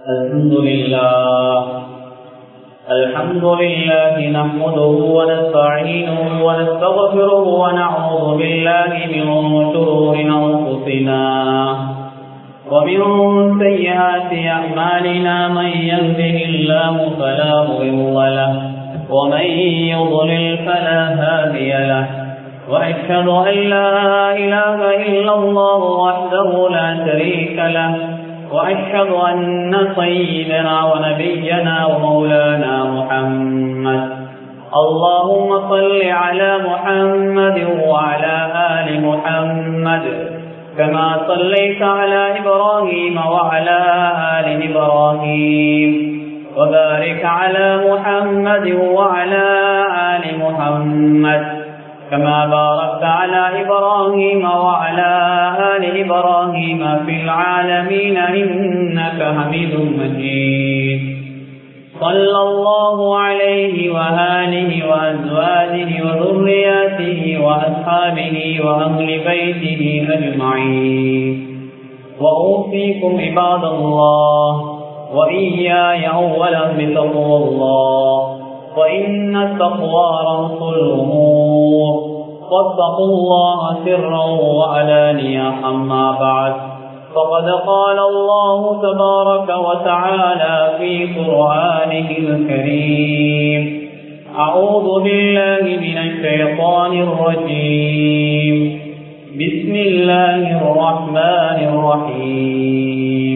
الحمد لله الحمد لله نحمده ونستعينه ونستغفره ونعوذ بالله من شرور أنفسنا ومن سيئات أعمالنا من يهده الله فلا مضل له ومن يضلل فلا هادي له وأشهد أن لا إله إلا الله وحده لا شريك له وأشهد أن سيدنا ونبينا ومولانا محمد اللهم صل على محمد وعلى آل محمد كما صليت على إبراهيم وعلى آل إبراهيم وبارك على محمد وعلى آل محمد كما باركت على إبراهيم وعلى آل إبراهيم في العالمين إنك حميد مجيد صلى الله عليه وآله وأزواجه وذرياته وأصحابه وأهل بيته أجمعين وأوصيكم عباد الله وإياي أولا بتقوى الله وإن التقوى رأس الأمور واتقوا الله سرا وعلانيا أما بعد فقد قال الله تبارك وتعالى في قرآنه الكريم أعوذ بالله من الشيطان الرجيم بسم الله الرحمن الرحيم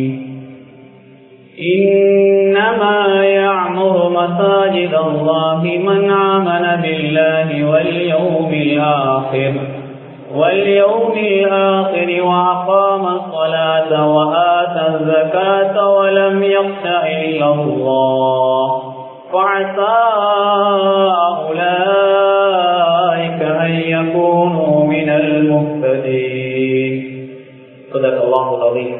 إنما يعمر مساجد الله من آمن بالله واليوم الآخر واليوم الآخر وأقام الصلاة وآتى الزكاة ولم يخش إلا الله فعسى أولئك أن يكونوا من المهتدين صدق الله العظيم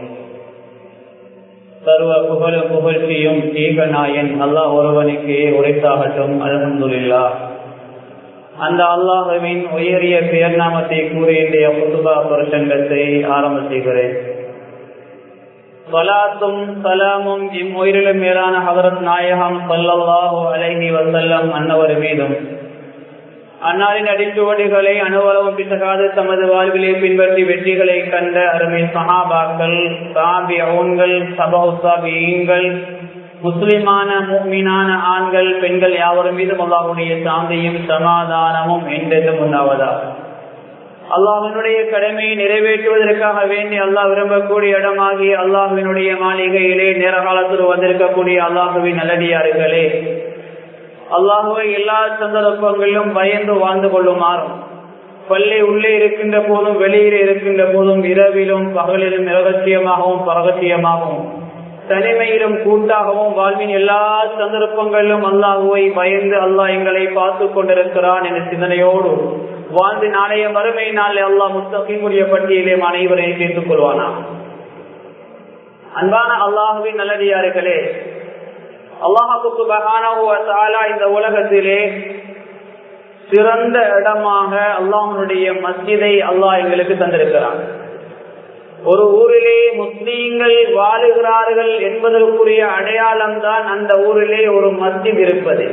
சர்வ புகழும் புகழ்ச்சியும் ஏகநாயன் அல்லாஹ் ஒருவனுக்கு உரைத்தாகட்டும் அலமதுல்லா அந்த அல்லாஹுவின் உயரிய பெயர் நாமத்தை கூறி இன்றைய புத்துபா பிரசங்கத்தை ஆரம்ப செய்கிறேன் சலாத்தும் சலாமும் இம்முயிரிலும் மேலான ஹவரத் நாயகம் சல்லல்லாஹு அலைஹி வசல்லம் அன்னவர் மீதும் அன்னாரின் அடிச்சுவடிகளை அனுபவம் பிசகாது தமது வாழ்விலே பின்பற்றி வெற்றிகளை கண்ட அருமை சஹாபாக்கள் சாபி அவுன்கள் சபௌசாபியங்கள் முஸ்லிமான மீனான ஆண்கள் பெண்கள் யாவரும் மீதும் அல்லாஹுடைய சாந்தியும் சமாதானமும் என்றென்றும் உண்டாவதா அல்லாஹினுடைய கடமையை நிறைவேற்றுவதற்காக வேண்டி அல்லாஹ் விரும்பக்கூடிய இடமாகி அல்லாஹுவினுடைய மாளிகையிலே நேர காலத்தில் வந்திருக்கக்கூடிய அல்லாஹுவின் நல்லடியார்களே அல்லாஹுவை எல்லா சந்தர்ப்பங்களிலும் பயந்து வாழ்ந்து கொள்ளுமாறும் பள்ளி உள்ளே இருக்கின்ற போதும் வெளியிலே இருக்கின்ற போதும் இரவிலும் பகலிலும் இரகசியமாகவும் பரகசியமாகவும் தனிமையிலும் கூட்டாகவும் வாழ்வின் எல்லா சந்தர்ப்பங்களிலும் அல்லாஹுவை பயந்து அல்லாஹ் எங்களை பார்த்து கொண்டிருக்கிறான் என்ற சிந்தனையோடு வாழ்ந்து நாளைய மறுமை நாளை அல்லாஹ் முத்தகிமுடைய பட்டியலே அனைவரையும் சேர்த்துக் கொள்வானா அன்பான அல்லாஹுவின் நல்லடியார்களே அல்லாஹுக்கு பகானா இந்த உலகத்திலே சிறந்த இடமாக அல்லாஹனுடைய மஸ்ஜிதை அல்லாஹ் எங்களுக்கு தந்திருக்கிறான் ஒரு ஊரிலே முஸ்லீம்கள் வாழுகிறார்கள் என்பதற்குரிய அடையாளம் தான் அந்த ஊரிலே ஒரு மஸ்ஜித் இருப்பது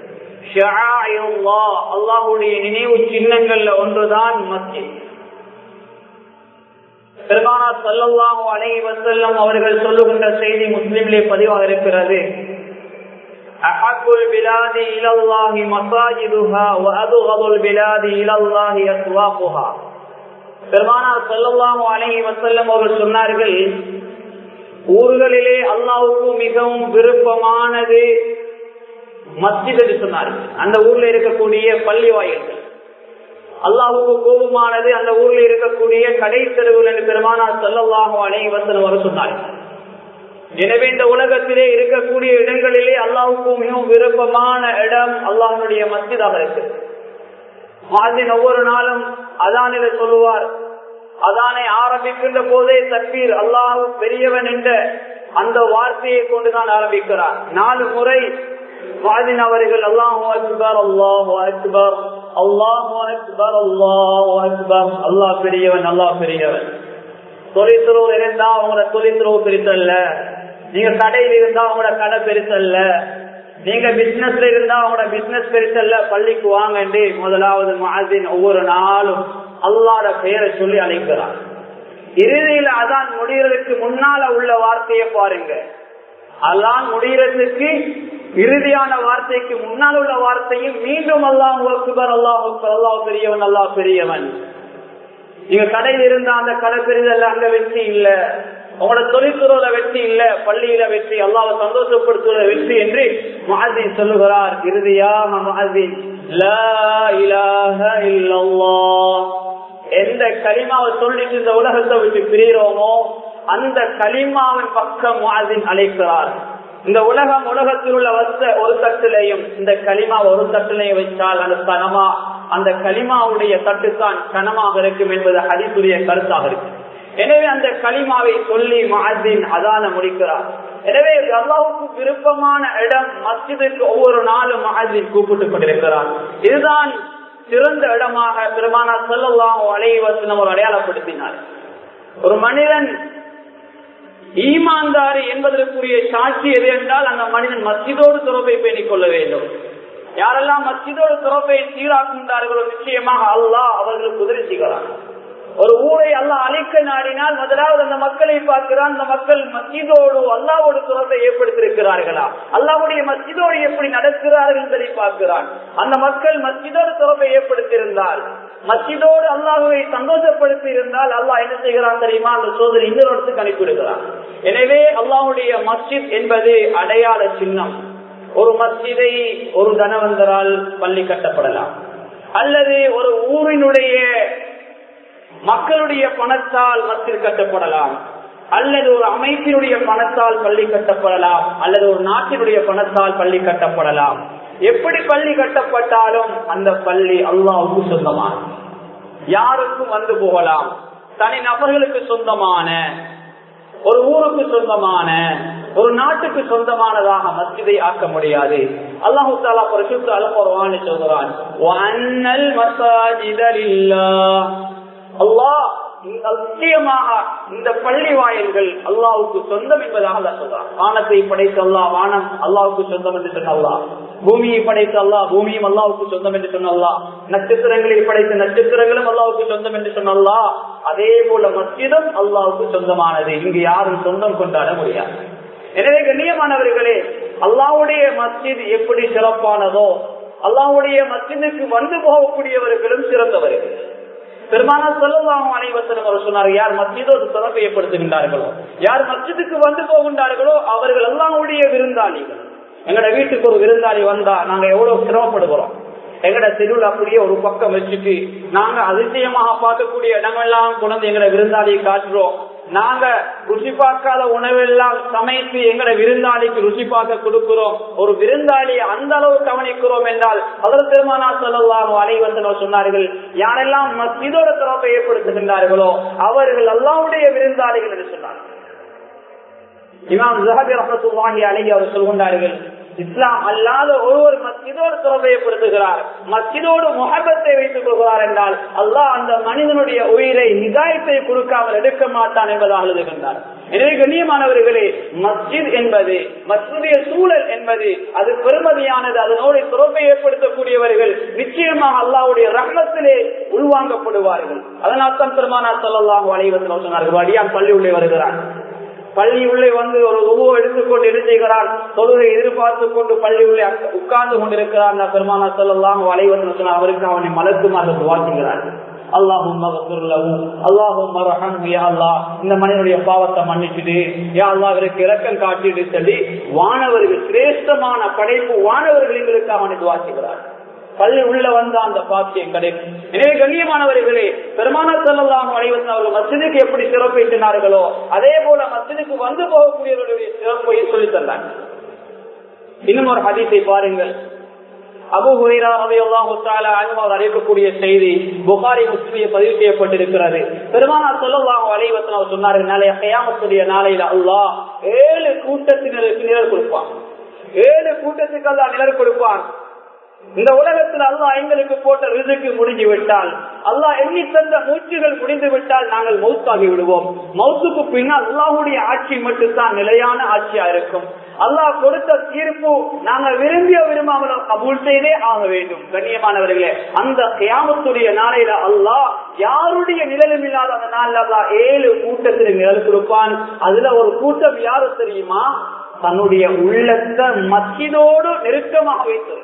அல்லாஹுடைய நினைவு சின்னங்கள்ல ஒன்றுதான் மஸ்ஜித் பெருமானா சல்லாஹூ அலை வசல்லம் அவர்கள் சொல்லுகின்ற செய்தி முஸ்லிம்லே பதிவாக இருக்கிறது أحب البلاد إلى الله مساجدها وأبغض البلاد إلى الله أسواقها பெருமானார் சொல்லல்லாஹு அலஹி வசல்லம் அவர்கள் சொன்னார்கள் ஊர்களிலே அல்லாவுக்கு மிகவும் விருப்பமானது மஸ்ஜித் என்று சொன்னார்கள் அந்த ஊர்ல இருக்கக்கூடிய பள்ளி வாயில்கள் அல்லாவுக்கு கோபமானது அந்த ஊர்ல இருக்கக்கூடிய கடை தெருவில் என்று பெருமானார் சொல்லல்லாஹு அலஹி வசல்லம் அவர் சொன்னார்கள் எனவே இந்த உலகத்திலே இருக்கக்கூடிய இடங்களிலே அல்லாவுக்கு மிகவும் விருப்பமான இடம் அல்லாஹனுடைய மஸ்ஜிதாக இருக்கு மாதின் ஒவ்வொரு நாளும் அதானில சொல்லுவார் அதானை ஆரம்பிக்கின்ற போதே தப்பீர் அல்லாஹு பெரியவன் என்ற அந்த வார்த்தையை கொண்டுதான் ஆரம்பிக்கிறார் நாலு முறை மாதின் அவர்கள் அல்லாஹு அக்பர் அல்லாஹு அக்பர் அல்லாஹு அக்பர் அல்லாஹு அக்பர் அல்லாஹ் பெரியவன் அல்லாஹ் பெரியவன் தொழில்துறவு இருந்தா அவங்கள தொழில்துறவு பிரித்தல்ல நீங்க கடையில் இருந்தா உங்களோட கடை பெருசல்ல நீங்க பிசினஸ்ல இருந்தா உங்களோட பிசினஸ் பெருசல்ல பள்ளிக்கு வாங்கண்டு முதலாவது மாதின் ஒவ்வொரு நாளும் அல்லாட பெயரை சொல்லி அழைக்கிறார் இறுதியில அதான் முடிகிறதுக்கு முன்னால உள்ள வார்த்தையை பாருங்க அல்லான் முடிகிறதுக்கு இறுதியான வார்த்தைக்கு முன்னால் உள்ள வார்த்தையும் மீண்டும் அல்லாஹ் அக்பர் அல்லாஹ் அக்பர் அல்லாஹ் பெரியவன் அல்லாஹ் பெரியவன் நீங்க கடையில் இருந்தா அந்த கடை பெரிதல்ல அங்க வெற்றி இல்ல உங்களோட தொழில்துறையில வெற்றி இல்ல பள்ளியில வெற்றி அல்லாவை சந்தோஷப்படுத்துவத வெற்றி என்று மஹின் சொல்லுகிறார் இறுதியாக மஹின் எந்த களிமாவை சொல்லிட்டு இந்த உலகத்தை விட்டு பிரிகிறோமோ அந்த களிமாவின் பக்கம் மஹின் அழைக்கிறார் இந்த உலகம் உலகத்தில் உள்ள வச ஒரு தட்டிலையும் இந்த களிமா ஒரு தட்டிலையும் வைத்தால் அந்த கனமா அந்த களிமாவுடைய தட்டுத்தான் கனமாக இருக்கும் என்பது ஹரிசுரிய கருத்தாக இருக்கு எனவே அந்த களிமாவை சொல்லி மஹின் அதான முடிக்கிறார் எனவே அல்லாவுக்கு விருப்பமான இடம் மஸ்ஜிதுக்கு ஒவ்வொரு நாளும் மஹின் கூப்பிட்டு கொண்டிருக்கிறார் இதுதான் சிறந்த இடமாக பெருமானா செல்லலாம் அலைவசனம் ஒரு அடையாளப்படுத்தினார் ஒரு மனிதன் ஈமான்தாரி என்பதற்குரிய சாட்சி எது என்றால் அந்த மனிதன் மஸ்ஜிதோடு தொடர்பை பேணிக் கொள்ள வேண்டும் யாரெல்லாம் மஸ்ஜிதோடு தொடர்பை சீராக்குகின்றார்களோ நிச்சயமாக அல்லாஹ் அவர்களுக்கு உதவி செய்கிறார் ஒரு ஊரை அல்லாஹ் அழிக்க நாடினால் முதலாவது அந்த மக்களை பார்க்கிறான் அந்த மக்கள் மஸ்ஜிதோடு அல்லாவோடு தொடர்பை ஏற்படுத்தியிருக்கிறார்களா அல்லாவுடைய மஸ்ஜிதோடு எப்படி நடக்கிறார்கள் என்பதை பார்க்கிறான் அந்த மக்கள் மஸ்ஜிதோடு தொடர்பை ஏற்படுத்தியிருந்தால் மஸ்ஜிதோடு அல்லாஹுவை சந்தோஷப்படுத்தி இருந்தால் அல்லாஹ் என்ன செய்கிறான் தெரியுமா அந்த சோதனை இன்னொரு இடத்துக்கு அனுப்பிவிடுகிறான் எனவே அல்லாஹுடைய மஸ்ஜித் என்பது அடையாள சின்னம் ஒரு மஸ்ஜிதை ஒரு தனவந்தரால் பள்ளி கட்டப்படலாம் அல்லது ஒரு ஊரினுடைய மக்களுடைய பணத்தால் மஸ்ஜித் கட்டப்படலாம் அல்லது ஒரு அமைப்பினுடைய பணத்தால் பள்ளி கட்டப்படலாம் அல்லது ஒரு நாட்டினுடைய பணத்தால் பள்ளி கட்டப்படலாம் எப்படி பள்ளி கட்டப்பட்டாலும் அந்த பள்ளி அல்லாவுக்கு சொந்தமான யாருக்கும் வந்து போகலாம் தனி நபர்களுக்கு சொந்தமான ஒரு ஊருக்கு சொந்தமான ஒரு நாட்டுக்கு சொந்தமானதாக மஸ்ஜிதை ஆக்க முடியாது அல்லாஹு தாலா பரிசுத்த அலப்பருவான்னு சொல்கிறான் அல்லாஹ் நிச்சயமாக இந்த பள்ளி வாயில்கள் அல்லாவுக்கு சொந்தம் என்பதாக அல்லா சொல்றான் வானத்தை படைத்த அல்லா வானம் அல்லாவுக்கு சொந்தம் என்று சொன்ன அல்லா பூமியை படைத்த அல்லா பூமியும் அல்லாவுக்கு சொந்தம் என்று சொன்ன அல்லா நட்சத்திரங்களில் படைத்த நட்சத்திரங்களும் அல்லாவுக்கு சொந்தம் என்று சொன்ன அல்லா அதே போல மஸ்ஜிதும் அல்லாவுக்கு சொந்தமானது இங்கு யாரும் சொந்தம் கொண்டாட முடியாது எனவே கண்ணியமானவர்களே அல்லாவுடைய மஸ்ஜித் எப்படி சிறப்பானதோ அல்லாவுடைய மஸ்ஜிதுக்கு வந்து போகக்கூடியவர்களும் சிறந்தவர்கள் பெருமானா சொல்லலாம் அனைவசனம் அவர் சொன்னார் யார் மஸ்ஜிதோடு தொடர்பு ஏற்படுத்துகின்றார்களோ யார் மஸ்ஜிதுக்கு வந்து போகின்றார்களோ அவர்கள் எல்லாருடைய விருந்தாளிகள் எங்கட வீட்டுக்கு ஒரு விருந்தாளி வந்தா நாங்க எவ்வளவு சிரமப்படுகிறோம் எங்கட தெருவில் அப்படியே ஒரு பக்கம் வச்சுட்டு நாங்க அதிசயமாக பார்க்கக்கூடிய இடங்கள்லாம் கொண்டு எங்கட விருந்தாளியை காட்டுறோம் நாங்க ருசி பார்க்காத உணவெல்லாம் சமைத்து எங்கட விருந்தாளிக்கு ருசி பார்க்க கொடுக்கிறோம் ஒரு விருந்தாளியை அந்த அளவு கவனிக்கிறோம் என்றால் அதற்கு பெருமானா சொல்லலாம் அனைவசனம் சொன்னார்கள் யாரெல்லாம் மஸ்ஜிதோட தொடர்பை ஏற்படுத்துகின்றார்களோ அவர்கள் அல்லாவுடைய விருந்தாளிகள் என்று சொன்னார்கள் இமாம் ஜஹபி ரஹத்துல்லாஹி அலைஹி அவர் சொல்கின்றார்கள் இஸ்லாம் அல்லாத ஒருவர் மஸ்ஜிதோடு தொடர்பை ஏற்படுத்துகிறார் மஸ்ஜிதோடு முகபத்தை வைத்துக் கொள்கிறார் என்றால் அல்லாஹ் அந்த மனிதனுடைய உயிரை நிதாயத்தை கொடுக்காமல் எடுக்க மாட்டான் என்பதாக எழுதுகின்றார் எனவே கண்ணியமானவர்களே மஸ்ஜித் என்பது மஸ்ஜிடைய சூழல் என்பது அது பெருமதியானது அதனோடு தொடர்பை ஏற்படுத்தக்கூடியவர்கள் நிச்சயமாக அல்லாவுடைய ரகத்திலே உள்வாங்கப்படுவார்கள் அதனால் தான் பெருமானா சொல்லலாம் வளைவத்தில் சொன்னார்கள் அடியான் பள்ளி உள்ளே வருகிறார் பள்ளி உள்ளே வந்து ஒரு உருவம் எடுத்துக்கொண்டு என்ன செய்கிறார் தொழுகை எதிர்பார்த்து கொண்டு பள்ளி உள்ளே உட்கார்ந்து கொண்டிருக்கிறார் பெருமானா சொல்லலாம் வளைவத்தில் சொன்னார் அவருக்கு அவனை மலக்குமாறு வாழ்த்துகிறார் அல்லாஹும் அல்லாஹும் இந்த மனிதனுடைய பாவத்தை மன்னிச்சுட்டு யா அல்லா இவருக்கு இறக்கம் காட்டிட்டு சொல்லி வானவர்கள் சிரேஷ்டமான படைப்பு வானவர்கள் எங்களுக்கு அவனை வாசிக்கிறார் பள்ளி உள்ள வந்த அந்த பாக்கியம் கிடைக்கும் எனவே கண்ணியமானவர்களே பெருமான செல்லலாம் அனைவரும் அவர்கள் மசிதுக்கு எப்படி சிறப்பிட்டினார்களோ அதே போல மசிதுக்கு வந்து போகக்கூடியவர்களுடைய சிறப்பை சொல்லி தந்தாங்க இன்னும் ஒரு ஹதீஸை பாருங்கள் அபு ஹுரைரா ரலியல்லாஹு தஆலா அன்ஹு அவர் அறிவிக்கக்கூடிய செய்தி புகாரி முஸ்லிமில் பதிவு செய்யப்பட்டிருக்கிறது பெருமானார் ஸல்லல்லாஹு அலைஹி வஸல்லம் அவர் சொன்னார்கள் நாளை கியாமத்துடைய நாளையில அல்லாஹ் ஏழு கூட்டத்தினருக்கு நிழல் கொடுப்பான் ஏழு கூட்டத்துக்கு அல்லாஹ் நிழல் கொடுப்பான் இந்த உலகத்தில் அல்லாஹ் எங்களுக்கு போட்ட ரிதுக்கு முடிஞ்சு விட்டால் அல்லாஹ் எண்ணி தந்த மூச்சுகள் முடிந்து விட்டால் நாங்கள் மௌத்தாகி விடுவோம் மௌத்துக்கு பின்னால் அல்லாஹுடைய ஆட்சி மட்டும்தான் நிலையான ஆட்சியா இருக்கும் அல்லாஹ் கொடுத்த தீர்ப்பு நாங்கள் விரும்பிய விரும்பாமல் கபூல் செய்தே ஆக வேண்டும் கண்ணியமானவர்களே அந்த கியாமத்துடைய நாளையில அல்லாஹ் யாருடைய நிழலும் இல்லாத அந்த நாள்ல அல்லாஹ் ஏழு கூட்டத்திற்கு நிழல் கொடுப்பான் அதுல ஒரு கூட்டம் யாரு தெரியுமா தன்னுடைய உள்ளத்தை மத்தியோடு நெருக்கமாக வைத்தது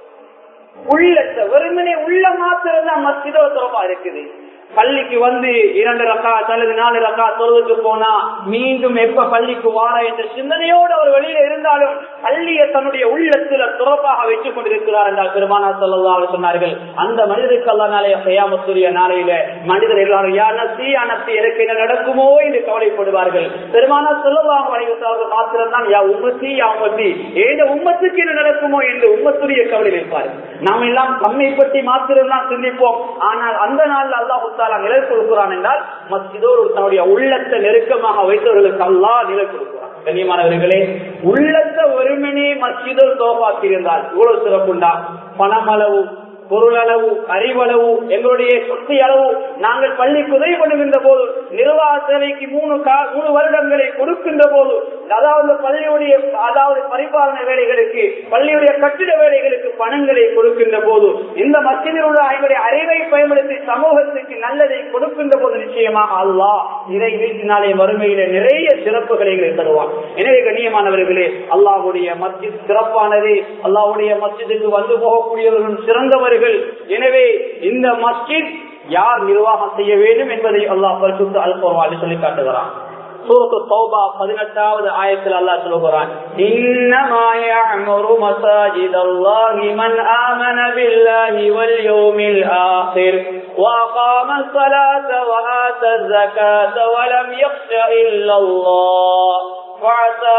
உள்ளத்தை வெறுமனே உள்ள மாத்திரம் தான் மஸ்ஜிதோ தொடர்பா இருக்குது பள்ளிக்கு வந்து இரண்டு ரக்கா அல்லது நாலு ரக்கா தொழுவுக்கு போனா மீண்டும் எப்ப பள்ளிக்கு வார என்ற சிந்தனையோடு அவர் வெளியில இருந்தாலும் பள்ளியை தன்னுடைய உள்ளத்துல துறப்பாக வச்சுக் கொண்டிருக்கிறார் என்றால் பெருமானா சொல்லா சொன்னார்கள் அந்த மனிதருக்கு அல்ல நாளைய செய்யாமத்துரிய நாளையில மனிதர் எல்லாரும் யானத்தி அனத்தி எனக்கு என்ன நடக்குமோ என்று கவலைப்படுவார்கள் பெருமானா சொல்லலாம் அவர்கள் மாத்திரம்தான் யா உம்மத்தி யா உம்மத்தி ஏத உம்மத்துக்கு என்ன நடக்குமோ என்று உம்மத்துடைய கவலை வைப்பார்கள் நாம் எல்லாம் தம்மை பற்றி மாத்திரம்தான் சிந்திப்போம் ஆனால் அந்த நாள் அல்லாஹ் தாலா நிலை கொடுக்கிறான் என்றால் மஸ்ஜிதோடு தன்னுடைய உள்ளத்தை நெருக்கமாக வைத்தவர்களுக்கு அல்லா நிலை கொடுக்கிறான் கண்ணியமானவர்களே உள்ளத்தை ஒருமனே மஸ்ஜிதோடு தோப்பாக்கியிருந்தால் இவ்வளவு சிறப்புண்டா பணமளவு பொருளளவு அறிவளவு எங்களுடைய சொத்து அளவு நாங்கள் பள்ளிக்கு உதவி பண்ணுகின்ற போது நிர்வாக சேவைக்கு மூணு மூணு வருடங்களை கொடுக்கின்ற போது அதாவது பள்ளியுடைய அதாவது பரிபாலன வேலைகளுக்கு பள்ளியுடைய கட்டிட வேலைகளுக்கு பணங்களை கொடுக்கின்ற போது இந்த மத்தியில் உள்ள எங்களுடைய அறிவை பயன்படுத்தி சமூகத்துக்கு நல்லதை கொடுக்கின்ற போது நிச்சயமாக அல்லா இதை வீட்டினாலே வறுமையில நிறைய சிறப்புகளை தருவான் எனவே கண்ணியமானவர்களே அல்லாவுடைய மஸ்ஜித் சிறப்பானது அல்லாவுடைய மஸ்ஜிதுக்கு வந்து போகக்கூடியவர்கள் சிறந்தவர்கள் எனவே இந்த மஸ்ஜித் யார் நிர்வாகம் செய்ய வேண்டும் என்பதை அல்லாஹ் பரிசுத்து அல்போர்வாலி சொல்லி காட்டுகிறான் சூரத்து தௌபா பதினெட்டாவது ஆயத்தில் அல்லாஹ் சொல்லுகிறான் இன்னமா يعمر مساجد الله من آمن بالله واليوم الآخر وأقام الصلاة وآتى الزكاة ولم يخش إلا الله وعسى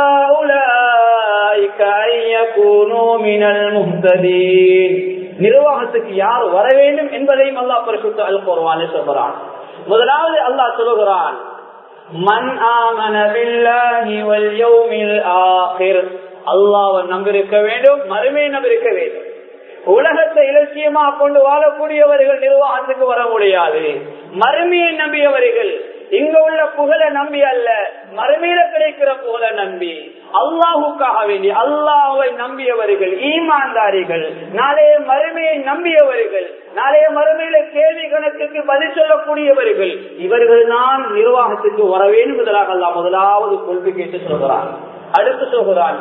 أولئك أن يكونوا من المهتدين நிர்வாகத்துக்கு யார் வர வேண்டும் என்பதையும் அல்லாஹ் பரிசுத்த அல் குர்வானே சொல்கிறான் முதலாவது அல்லாஹ் சொல்லுகிறான் மன் ஆமன பில்லாஹி வல் யௌமில் ஆகிர் அல்லாஹ்வை நம்பிருக்க வேண்டும் மறுமை நம்பிருக்க வேண்டும் உலகத்தை இலட்சியமா கொண்டு வாழக்கூடியவர்கள் நிர்வாகத்துக்கு வர முடியாது மறுமையை நம்பியவர்கள் இங்க உள்ள புகழ நம்பி அல்ல மறுமையில கிடைக்கிற புகழ நம்பி அல்லாஹுக்காக வேண்டி அல்லாஹை நம்பியவர்கள் ஈமான்தாரிகள் நாளைய மறுமையை நம்பியவர்கள் நாளைய மறுமையில கேள்வி கணக்குக்கு பதில் சொல்லக்கூடியவர்கள் இவர்கள் தான் நிர்வாகத்துக்கு வர வேண்டும் என்பதாக அல்லாஹ் முதலாவது கொள்கை கேட்டு சொல்கிறார் அடுத்து சொல்கிறான்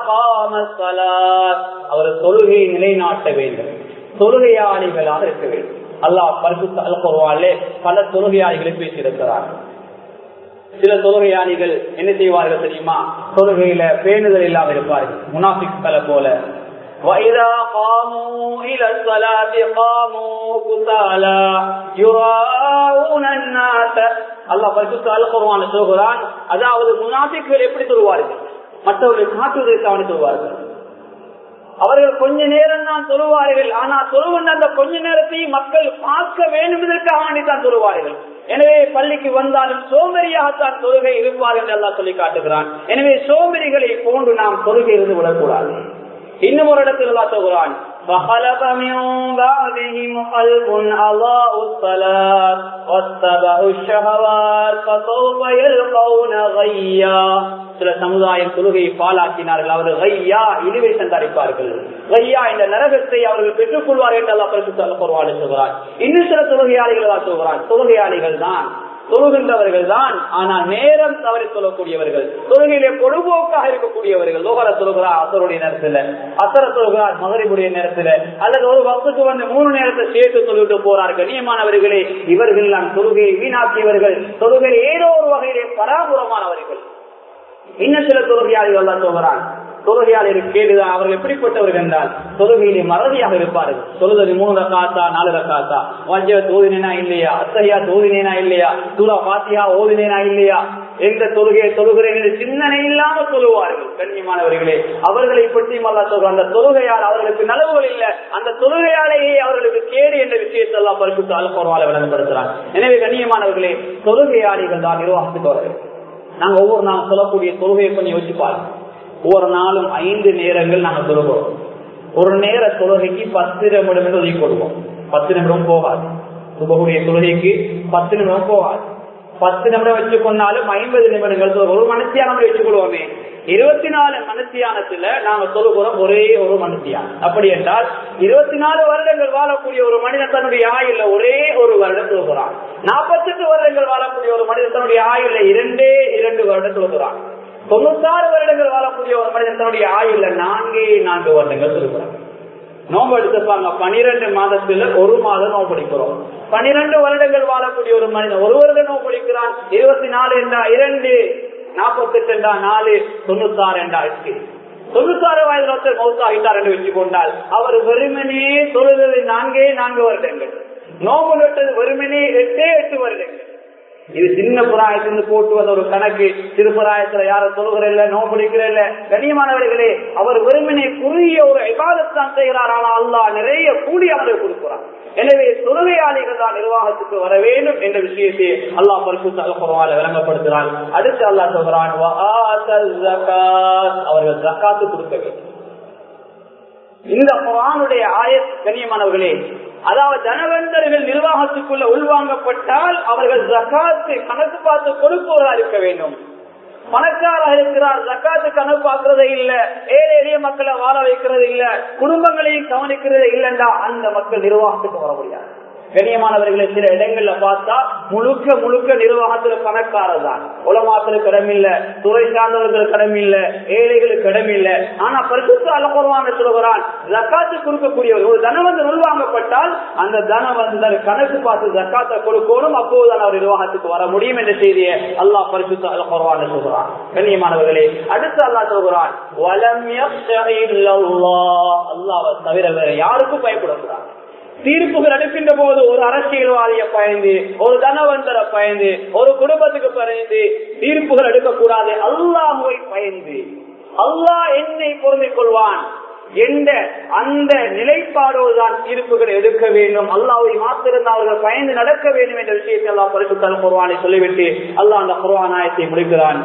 அவர் தொழுகையை நிலைநாட்ட வேண்டும் தொழுகையாளிகளாக இருக்க வேண்டும் அல்லாஹ் பரிசுத்த அல்குர்வாலே பல தொழுகையாளிகளை பேசியிருக்கிறார் சில தொழுகையாளிகள் என்ன செய்வார்கள் தெரியுமா தொழுகையில பேணுதல் இல்லாமல் இருப்பார்கள் முனாபிக்களை போல وَإِذَا قَامُوا إِلَى الصَّلَاةِ قَامُوا كُسَالَى يُرَاءُونَ النَّاسَ அல்லாஹ் பரிசுத்த அல்குர்வான் சொல்கிறான் அதாவது முனாபிக்கள் எப்படி சொல்வார்கள் மற்றவர்களை காட்டுவதற்காக சொல்வார்கள் அவர்கள் கொஞ்ச நேரம் தான் சொல்லுவார்கள் ஆனா சொல்லுவந்த அந்த கொஞ்ச நேரத்தையும் மக்கள் பார்க்க வேண்டும் என்பதற்காக தான் சொல்லுவார்கள் எனவே பள்ளிக்கு வந்தாலும் சோம்பேறியாகத்தான் தொழுகை இருப்பார் என்று எல்லாம் சொல்லி காட்டுகிறான் எனவே சோம்பேறிகளை போன்று நாம் தொழுகை இருந்து விடக்கூடாது இன்னும் ஒரு இடத்தில் எல்லாம் சொல்கிறான் فخلف من بعدهم خلف أضاءوا الصلاة واتبعوا الشهوات فسوف يلقون غيا சில சமுதாயம் தொழுகையை பாலாக்கினார்கள் அவர்கள் கையா இழிவை சந்தாரிப்பார்கள் கையா இந்த நரகத்தை அவர்கள் பெற்றுக் கொள்வார்கள் என்று அல்லா பரிசுத்த சொல்கிறார் இன்னும் சில தொழுகையாளிகள் சொல்கிறான் தொழுகையாளிகள் தான் தொழுகின்றவர்கள் தான் ஆனால் நேரம் தவறி சொல்லக்கூடியவர்கள் தொழுகையிலே பொழுபோக்காக இருக்கக்கூடியவர்கள் லோகர தொழுகிறார் அசருடைய நேரத்துல அசர தொழுகிறார் மகரிபுடைய நேரத்துல அல்லது ஒரு வகுத்துக்கு வந்து மூணு நேரத்தை சேர்த்து சொல்லிட்டு போறார் கண்ணியமானவர்களே இவர்கள் நான் தொழுகையை வீணாக்கியவர்கள் தொழுகை ஏதோ ஒரு வகையிலே பராபுரமானவர்கள் இன்னும் சில தொழுகையாளிகள் தான் சொல்கிறான் தொழுகையாளர் கேடுதான் அவர்கள் எப்படிப்பட்டவர்கள் என்றால் தொழுகையிலே மறதியாக இருப்பார்கள் தொழுதல் மூணு ரக்காத்தா நாலு ரக்காத்தா வஞ்ச தோதினேனா இல்லையா அத்தகையா தோதினேனா இல்லையா சூரா பாத்தியா ஓதினேனா இல்லையா எந்த தொழுகையை தொழுகிறேன் என்று சிந்தனை இல்லாமல் சொல்லுவார்கள் கண்ணியமானவர்களே அவர்களை பற்றி அல்லா சொல்ற அந்த தொழுகையால் அவர்களுக்கு நலவுகள் இல்லை அந்த தொழுகையாலேயே அவர்களுக்கு கேடு என்ற விஷயத்தை எல்லாம் பரிசுத்து அல்போர்வால விளங்கப்படுத்துறாங்க எனவே கண்ணியமானவர்களே தொழுகையாளிகள் தான் நிர்வாகத்துக்கு அவர்கள் நாங்க ஒவ்வொரு நாள் சொல்லக்கூடிய தொழுகையை கொஞ்சம் யோசிப்பாங்க ஒவ்வொரு நாளும் ஐந்து நேரங்கள் நாங்க தொழுகிறோம் ஒரு நேர தொழுகைக்கு பத்து நிமிடம் என்று ஒதுக்கி கொடுவோம் பத்து நிமிடம் போகாது சுபகுடைய தொழுகைக்கு பத்து நிமிடம் போகாது பத்து நிமிடம் வச்சு கொண்டாலும் ஐம்பது நிமிடங்கள் ஒரு மனசியானம் வச்சுக் கொள்வோமே இருபத்தி நாலு மனசியானத்துல நாங்க சொல்லுகிறோம் ஒரே ஒரு மனசியானம் அப்படி என்றால் இருபத்தி நாலு வருடங்கள் வாழக்கூடிய ஒரு மனிதன் தன்னுடைய ஆயுள்ல ஒரே ஒரு வருடம் சொல்கிறான் நாற்பத்தெட்டு வருடங்கள் வாழக்கூடிய ஒரு மனிதன் தன்னுடைய ஆயுள்ல இரண்டே இரண்டு வருடம் சொல்கிறான் தொண்ணூத்தாறு வருடங்கள் வாழக்கூடிய ஒரு மனிதன் தன்னுடைய ஆயுள்ல நான்கே நான்கு வருடங்கள் சொல்கிறான் நோம்பு எடுத்துப்பாங்க பனிரெண்டு மாதத்துல ஒரு மாதம் நோம்பு படிக்கிறோம் பனிரெண்டு வருடங்கள் வாழக்கூடிய ஒரு மனிதன் ஒரு வருடம் நோம்பு படிக்கிறான் இருபத்தி நாலு என்றா இரண்டு நாற்பத்தி எட்டு என்றா நாலு தொண்ணூத்தாறு என்றா எட்டு தொண்ணூத்தாறு வயதுல ஒருத்தர் மௌத்தாகிட்டார் என்று வச்சுக் கொண்டால் அவர் வெறுமனே தொழுது நான்கே நான்கு வருடங்கள் நோம்பு நட்டது வெறுமனே எட்டே எட்டு வருடங்கள் இது சின்ன புராயத்திலிருந்து போட்டு வந்த ஒரு கணக்கு திருப்புராயத்துல யாரும் சொல்லுகிற இல்ல நோ பிடிக்கிற இல்ல கண்ணியமானவர்களே அவர் வெறுமனே குறுகிய ஒரு விவாதத்தான் செய்கிறார் ஆனால் அல்லா நிறைய கூடி அவருக்கு கொடுக்கிறார் எனவே தொழுகையாளிகள் தான் நிர்வாகத்துக்கு வர வேண்டும் என்ற விஷயத்தை அல்லாஹ் பரிசு தகப்பவால விளங்கப்படுத்துகிறான் அடுத்து அல்லாஹ் சொல்கிறான் அவர்கள் ஜக்காத்து கொடுக்க வேண்டும் இந்த குரானுடைய ஆயத் கண்ணியமானவர்களே அதாவது தனவந்தர்கள் நிர்வாகத்துக்குள்ள உள்வாங்கப்பட்டால் அவர்கள் ஜக்காத்து கணக்கு பார்த்து கொடுப்பவர்களா இருக்க வேண்டும் பணக்காரா இருக்கிறார் ஜக்காத்து கணக்கு பார்க்கறதே இல்ல ஏழை எளிய மக்களை வாழ வைக்கிறது இல்ல குடும்பங்களையும் கவனிக்கிறது இல்லைண்டா அந்த மக்கள் நிர்வாகத்துக்கு வர முடியாது கண்ணியமானவர்களை சில இடங்கள்ல பார்த்தா முழுக்க முழுக்க நிர்வாகத்துல பணக்காரர் தான் உலமாக்களுக்கு இடம் இல்ல துறை சார்ந்தவர்களுக்கு இடம் இல்ல ஏழைகளுக்கு இடம் இல்ல ஆனா பரிசுத்த அலகுறவான சொல்கிறான் ஜக்காத்து கொடுக்கக்கூடியவர் ஒரு தனவந்து உள்வாங்கப்பட்டால் அந்த தனவந்தர் கணக்கு பார்த்து ஜக்காத்தை கொடுக்கணும் அப்போதுதான் அவர் நிர்வாகத்துக்கு வர முடியும் என்ற செய்தியை அல்லாஹ் பரிசுத்த அலகுறவான சொல்கிறான் கண்ணியமானவர்களே அடுத்து அல்லாஹ் சொல்கிறான் வலம் அல்லாஹ் தவிர வேற யாருக்கும் பயப்படக்கூடாது தீர்ப்புகள் எடுக்கின்ற போது ஒரு அரசியல்வாதிய பயந்து ஒரு தனவந்தரை பயந்து ஒரு குடும்பத்துக்கு பயந்து தீர்ப்புகள் எடுக்கக்கூடாது அல்லாஹுவை பயந்து அல்லாஹ் என்னை பொருந்திக் கொள்வான் என்ற அந்த நிலைப்பாடோடுதான் தீர்ப்புகள் எடுக்க வேண்டும் அல்லாவை மாத்திருந்த அவர்கள் பயந்து நடக்க வேண்டும் என்ற விஷயத்தை அல்லா பரிசுத்தால் குர்வானை சொல்லிவிட்டு அல்லாஹ் அந்த குர்வான் ஆயத்தை முடிக்கிறான்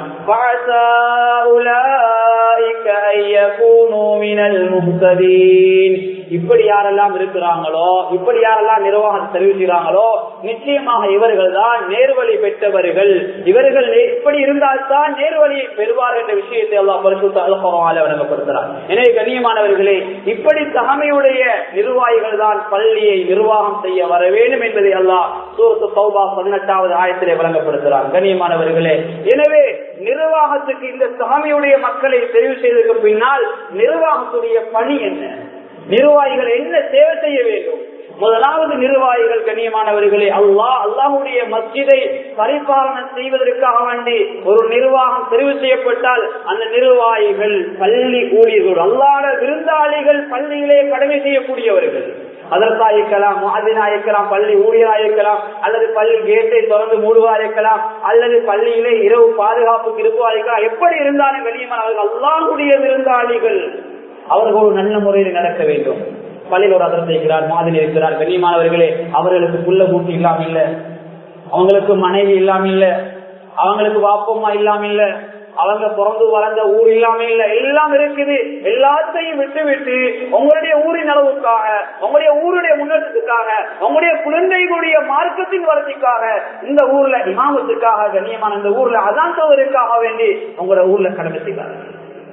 இப்படி யாரெல்லாம் இருக்கிறாங்களோ இப்படி யாரெல்லாம் நிர்வாகம் தெரிவிக்கிறாங்களோ நிச்சயமாக இவர்கள் தான் நேர்வழி பெற்றவர்கள் இவர்கள் இப்படி இருந்தால்தான் நேர்வழியை பெறுவார் என்ற விஷயத்தை எல்லாம் பரிசுத்தால் வழங்கப்படுத்துகிறார் எனவே கண்ணியமானவர்களே இப்படி தகமையுடைய நிர்வாகிகள் தான் பள்ளியை நிர்வாகம் செய்ய வர வேண்டும் என்பதை அல்லாஹ் சூரத்து சௌபா பதினெட்டாவது ஆயத்திலே வழங்கப்படுத்துகிறார் கண்ணியமானவர்களே எனவே நிர்வாகத்துக்கு இந்த தகமையுடைய மக்களை தெரிவு செய்ததற்கு பின்னால் நிர்வாகத்துடைய பணி என்ன நிர்வாகிகள் என்ன சேவை செய்ய வேண்டும் முதலாவது நிர்வாகிகள் கண்ணியமானவர்களே அல்லாஹ் அல்லாஹுடைய மஸ்ஜிதை பரிபாலனை செய்வதற்காக வேண்டி ஒரு நிர்வாகம் தெரிவு செய்யப்பட்டால் அந்த நிர்வாகிகள் பள்ளி ஊழியர்கள் அல்லாத விருந்தாளிகள் பள்ளியிலே கடமை செய்யக்கூடியவர்கள் அதற்காயிருக்கலாம் மாதினாயிருக்கலாம் பள்ளி ஊழியராயிருக்கலாம் அல்லது பள்ளி கேட்டை திறந்து மூடுவாயிருக்கலாம் அல்லது பள்ளியிலே இரவு பாதுகாப்புக்கு இருப்பாயிருக்கலாம் எப்படி இருந்தாலும் கண்ணியமானவர்கள் அல்லாஹுடைய விருந்தாளிகள் அவர்கள் ஒரு நல்ல முறையில் நடக்க வேண்டும் பள்ளியில் ஒரு அதரத்தை இருக்கிறார் மாதிரி இருக்கிறார் கண்ணியமானவர்களே அவர்களுக்கு புள்ள கூட்டி இல்லாம இல்ல அவங்களுக்கு மனைவி இல்லாம இல்ல அவங்களுக்கு வாப்பம்மா இல்லாம இல்ல அவங்க பிறந்து வளர்ந்த ஊர் இல்லாம இல்ல எல்லாம் இருக்குது எல்லாத்தையும் விட்டு விட்டு உங்களுடைய ஊரின் அளவுக்காக உங்களுடைய ஊருடைய முன்னேற்றத்துக்காக உங்களுடைய குழந்தைகளுடைய மார்க்கத்தின் வளர்ச்சிக்காக இந்த ஊர்ல இமாமத்துக்காக கண்ணியமான இந்த ஊர்ல அதான் தோதற்காக வேண்டி உங்களோட ஊர்ல கடமை செய்வார்கள்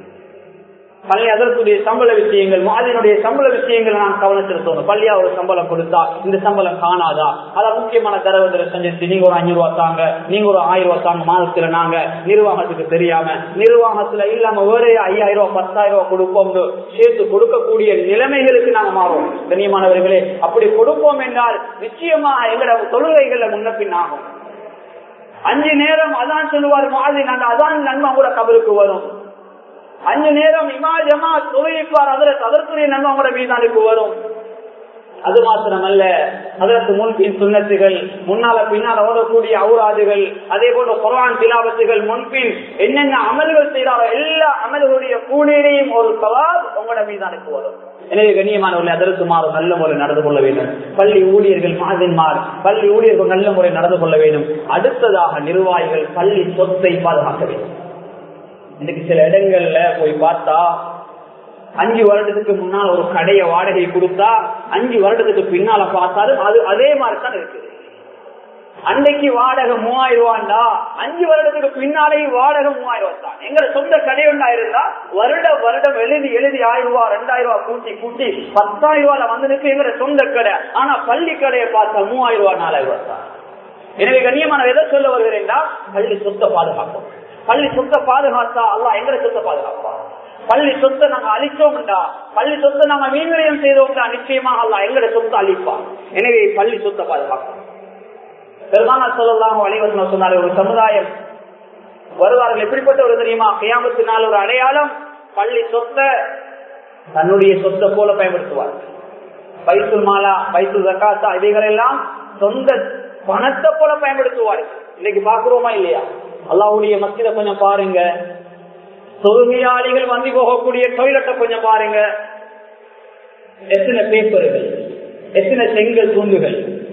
பள்ளி அதற்குரிய சம்பள விஷயங்கள் மாதினுடைய சம்பள விஷயங்கள் நான் கவனம் செலுத்தணும் பள்ளியா ஒரு சம்பளம் கொடுத்தா இந்த சம்பளம் காணாதா அதான் முக்கியமான தரவந்தரை செஞ்சு நீங்க ஒரு அஞ்சு ரூபா தாங்க நீங்க ஒரு ஆயிரம் ரூபா தாங்க மாதத்துல நாங்க நிர்வாகத்துக்கு தெரியாம நிர்வாகத்துல இல்லாம வேற ஐயாயிரம் ரூபாய் பத்தாயிரம் ரூபாய் கொடுப்போம் சேர்த்து கொடுக்கக்கூடிய நிலைமைகளுக்கு நாங்க மாறுவோம் கண்ணியமானவர்களே அப்படி கொடுப்போம் என்றால் நிச்சயமா எங்களோட தொழுகைகள்ல முன்ன பின் ஆகும் அஞ்சு நேரம் அதான் சொல்லுவார் மாதிரி நாங்க அதான் நன்மை கூட கபருக்கு வரும் அஞ்சு நேரம் இமா ஜமா தொழில்பார் அதற்கு அதற்குரிய நன்மை கூட மீதானுக்கு வரும் அது மாத்திரமல்ல அதற்கு முன்பின் சுண்ணத்துகள் முன்னால பின்னால் ஓடக்கூடிய அவுராதுகள் அதே போல குரான் திலாபத்துகள் முன்பின் என்னென்ன அமல்கள் செய்யறாரோ எல்லா அமல்களுடைய கூலியிலையும் ஒரு சவால் உங்களோட மீதானுக்கு வரும் எனவே கண்ணியமானவர்களை அதற்கு மாறும் நல்ல முறை நடந்து கொள்ள வேண்டும் பள்ளி ஊழியர்கள் மாதின்மார் பள்ளி ஊழியர்கள் நல்ல முறை நடந்து கொள்ள வேண்டும் அடுத்ததாக நிர்வாகிகள் பள்ளி சொத்தை பாதுகாக்க வேண்டும் இன்னைக்கு சில இடங்கள்ல போய் பார்த்தா அஞ்சு வருடத்துக்கு முன்னால் ஒரு கடைய வாடகை கொடுத்தா அஞ்சு வருடத்துக்கு பின்னால பார்த்தாலும் அது அதே மாதிரி தான் இருக்குது அன்னைக்கு வாடகை மூவாயிரம் ரூபாண்டா அஞ்சு வருடத்துக்கு பின்னாலே வாடகை மூவாயிரம் ரூபாய் தான் எங்க சொந்த கடை ஒன்றா இருந்தா வருட வருடம் எழுதி எழுதி ஆயிரம் ரூபாய் ரெண்டாயிரம் ரூபாய் கூட்டி கூட்டி பத்தாயிரம் ரூபாயில வந்து நிற்கு எங்க சொந்த கடை ஆனா பள்ளி கடையை பார்த்தா மூவாயிரம் ரூபாய் நாலாயிரம் ரூபாய் தான் எனவே கண்ணியமான எதை சொல்ல வருகிறேன்டா பள்ளி சொத்தை பாதுகாக்கும் பள்ளி சொத்தை பாதுகாத்தா அல்ல எங்களை சொத்தை பாதுகாப்பா பள்ளி சொத்தை நாங்க அழிச்சோம்டா பள்ளி சொத்தை நாங்க மீன்விரயம் செய்தோம்டா நிச்சயமாக அல்ல எங்களை சொத்தை அழிப்பா எனவே பள்ளி சொத்தை பாதுகாக்கும் பெருமானா சொல்லலாம் அனைவரும் சொன்னார் ஒரு சமுதாயம் வருவார்கள் எப்படிப்பட்ட ஒரு தெரியுமா கையாமத்தினால் ஒரு அடையாளம் பள்ளி சொத்தை தன்னுடைய சொத்தை போல பயன்படுத்துவார் பைசுல் மாலா பைசுல் ஜக்காத்தா இவைகளெல்லாம் சொந்த பணத்தை போல பயன்படுத்துவார் இன்னைக்கு பாக்குறோமா இல்லையா அல்லாவுடைய மத்தியில கொஞ்சம் பாருங்க தொழுகையாளிகள் வந்து போகக்கூடிய டொய்லெட்டை கொஞ்சம் பாருங்க எத்தனை பேப்பர்கள் எத்தனை செங்கல் துண்டுகள்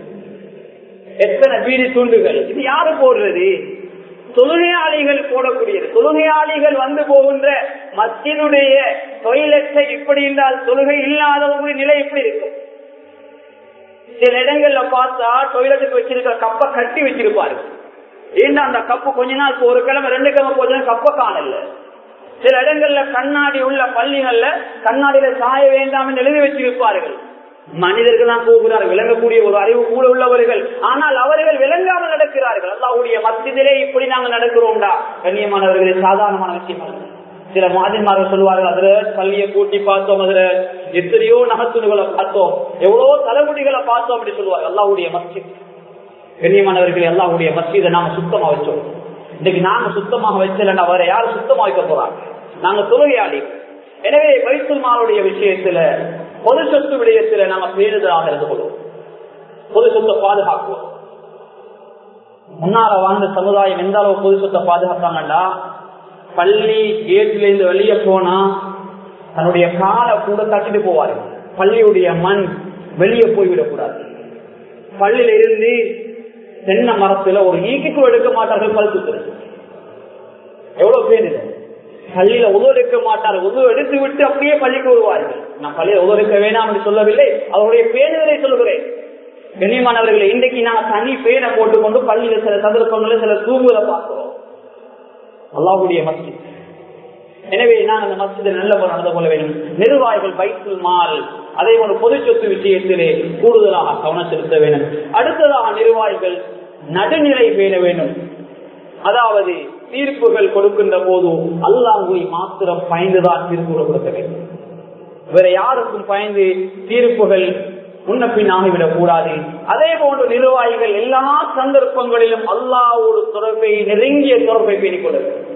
எத்தனை பீடி துண்டுகள் இது யாரு போடுறது தொழுகையாளிகள் போடக்கூடியது தொழுகையாளிகள் வந்து போகின்ற மத்தியினுடைய டொய்லெட்டை இப்படி என்றால் தொழுகை இல்லாதவங்களுடைய நிலை எப்படி இருக்கும் சில இடங்கள்ல பார்த்தா டொய்லெட்டுக்கு வச்சிருக்கிற கப்பை கட்டி வச்சிருப்பாரு ஏன்னா அந்த கப்பு கொஞ்ச நாள் ஒரு கிழமை ரெண்டு கிழமை போச்சு கப்பை காணல சில இடங்கள்ல கண்ணாடி உள்ள பள்ளிகள்ல கண்ணாடியில சாய வேண்டாம் என்று எழுதி வச்சிருப்பார்கள் மனிதர்கள் தான் போகிறார்கள் விளங்கக்கூடிய ஒரு அறிவு கூட உள்ளவர்கள் ஆனால் அவர்கள் விளங்காமல் நடக்கிறார்கள் அல்லாவுடைய மத்தியிலே இப்படி நாங்கள் நடக்கிறோம்டா கண்ணியமானவர்களே சாதாரணமான விஷயம் அல்ல. சில மாதிரிமார்கள் சொல்லுவார்கள் அதுல பள்ளியை கூட்டி பார்த்தோம் அதுல எத்தனையோ நகத்துணுகளை பார்த்தோம் எவ்வளவோ தலைமுடிகளை பார்த்தோம் அப்படி சொல்லுவார்கள் அல்லாவுடைய மஸ்ஜித் கண்ணியமானவர்கள் அல்லாவுடைய மஸ்ஜிதை நாம சுத்தமா வச்சோம் இன்னைக்கு நாங்க சுத்தமாக வச்சலன்னா வேற யாரும் சுத்தமா வைக்க போறாங்க நாங்க தொழுகையாளி எனவே வைத்துல் மாலுடைய விஷயத்துல பொது சொத்து விடயத்துல நாம பேணுதலாக இருந்து கொள்வோம் பொது சொத்தை பாதுகாக்குவோம் முன்னால வாழ்ந்த சமுதாயம் எந்த அளவு பொது சொத்தை பாதுகாத்தாங்கண்டா பள்ளி கேட்ல இருந்து வெளியே போனா தன்னுடைய காலை கூட தட்டிட்டு போவாரு பள்ளியுடைய மண் வெளியே போய்விடக்கூடாது பள்ளியில இருந்து தென்னை மரத்துல ஒரு ஈக்கிக்கு எடுக்க மாட்டார்கள் பழுத்துக்கிறது எவ்வளவு பேர் இது பள்ளியில உதவு எடுக்க மாட்டார் உதவு எடுத்து விட்டு அப்படியே பள்ளிக்கு வருவார்கள் நான் பள்ளியில உதவு எடுக்க வேணாம் என்று சொல்லவில்லை அவருடைய பேணுதலை சொல்லுகிறேன் கண்ணியமானவர்களை இன்றைக்கு நான் தனி பேனை போட்டுக்கொண்டு பள்ளியில சில சந்தர்ப்பங்களில் சில தூங்குகளை பார்க்கிறோம் அல்லாஹுடைய மஸ்ஜித் எனவே நான் அந்த மஸ்ஜிதை நல்ல நடந்து கொள்ள வேண்டும் நிர்வாகிகள் பைத்துல் மால் அதே போல பொது சொத்து விஷயத்திலே கூடுதலாக கவனம் செலுத்த வேண்டும் அடுத்ததாக நிர்வாகிகள் நடுநிலை பேண வேண்டும் அதாவது தீர்ப்புகள் கொடுக்கின்ற போது அல்லாஹுவை மாத்திரம் பயந்துதான் தீர்ப்புகள் கொடுக்க வேண்டும் வேற யாருக்கும் பயந்து தீர்ப்புகள் முன்ன பின் ஆகிவிடக் கூடாது அதே போன்று நிர்வாகிகள் எல்லா சந்தர்ப்பங்களிலும் அல்லாவோடு தொடர்பை நெருங்கிய தொடர்பை பேணிக் கொள்ள வேண்டும்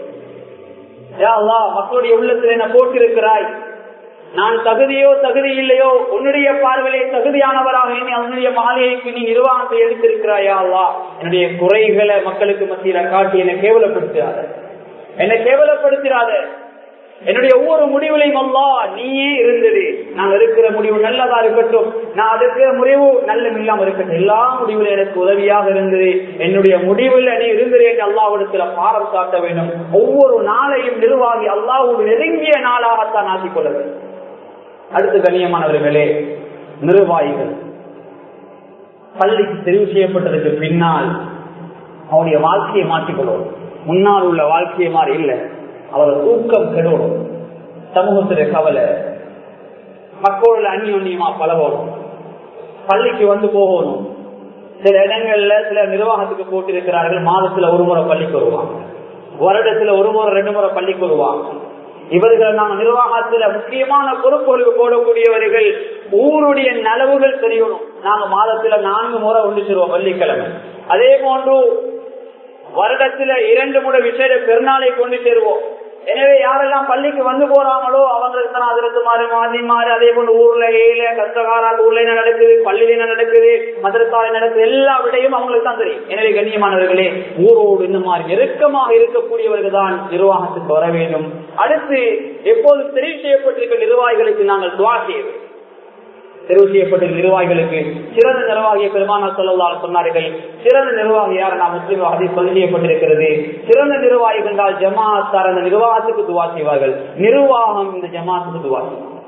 மக்களுடைய உள்ளத்தில் என்ன போட்டிருக்கிறாய் நான் தகுதியோ தகுதி இல்லையோ உன்னுடைய பார்வையிலே தகுதியானவராக எண்ணி அவனுடைய மாலையைக்கு நீ நிர்வாகத்தை எடுத்திருக்கிறாயா அல்லா என்னுடைய குறைகளை மக்களுக்கு மத்தியில காட்டி என்னை கேவலப்படுத்தாத என்னை கேவலப்படுத்திடாத என்னுடைய ஒவ்வொரு முடிவுலையும் அல்லா நீயே இருந்தது நான் இருக்கிற முடிவு நல்லதா இருக்கட்டும் நான் இருக்கிற முடிவு நல்ல இல்லாம இருக்கட்டும் எல்லா முடிவுல எனக்கு உதவியாக இருந்தது என்னுடைய முடிவில் நீ இருந்தது என்று அல்லாவிடத்துல பாரம் காட்ட வேண்டும் ஒவ்வொரு நாளையும் நிர்வாகி அல்லாவோடு நெருங்கிய நாளாகத்தான் ஆக்கிக் கொள்ள வேண்டும் அடுத்து கண்ணியமானவர்களே நிர்வாகிகள் பள்ளிக்கு தெரிவு செய்யப்பட்டதுக்கு பின்னால் அவருடைய வாழ்க்கையை மாற்றிக்கொள்வோம் முன்னால் உள்ள வாழ்க்கையை மாதிரி இல்லை அவர் தூக்கம் கெடணும் சமூகத்துடைய கவலை மக்களோட அந்நியமா பழகணும் பள்ளிக்கு வந்து போகணும் சில இடங்கள்ல சில நிர்வாகத்துக்கு போட்டிருக்கிறார்கள் மாதத்துல ஒரு முறை பள்ளிக்கு வருவாங்க வருடத்துல ஒரு முறை ரெண்டு முறை பள்ளிக்கு வருவாங்க இவர்கள் நாங்கள் நிர்வாகத்துல முக்கியமான பொறுப்புகளுக்கு போடக்கூடியவர்கள் ஊருடைய நலவுகள் தெரியணும் நாங்க மாதத்துல நான்கு முறை ஒன்று சேருவோம் வெள்ளிக்கிழமை அதே போன்று வருடத்துல இரண்டு முறை விசேட பெருநாளை கொண்டு சேருவோம் எனவே யாரெல்லாம் பள்ளிக்கு வந்து போறாங்களோ அவங்களுக்கு தான் அதிரத்து மாறு மாதி மாறு அதே போன்று ஊர்ல ஏழு கஷ்டகாரா ஊர்ல என்ன நடக்குது பள்ளியில என்ன நடக்குது மதரசாலை நடக்குது எல்லா விடையும் அவங்களுக்கு தான் தெரியும் எனவே கண்ணியமானவர்களே ஊரோடு இந்த மாதிரி நெருக்கமாக இருக்கக்கூடியவர்கள் தான் நிர்வாகத்துக்கு வர வேண்டும் அடுத்து எப்போது தெரிவு செய்யப்பட்டிருக்க நிர்வாகிகளுக்கு நாங்கள் துவா செய்ய வேண்டும் தெரிவு செய்யப்பட்ட நிர்வாகிகளுக்கு சிறந்த நிர்வாகிய பெருமான சொல்லலாம் சொன்னார்கள் சிறந்த நிர்வாகி யார் நாம் முஸ்லீம் அதை சொல்லி செய்யப்பட்டிருக்கிறது சிறந்த நிர்வாகிகள் என்றால் ஜமாத்தார் அந்த நிர்வாகத்துக்கு துவா செய்வார்கள் நிர்வாகம் இந்த ஜமாத்துக்கு துவா செய்வார்கள்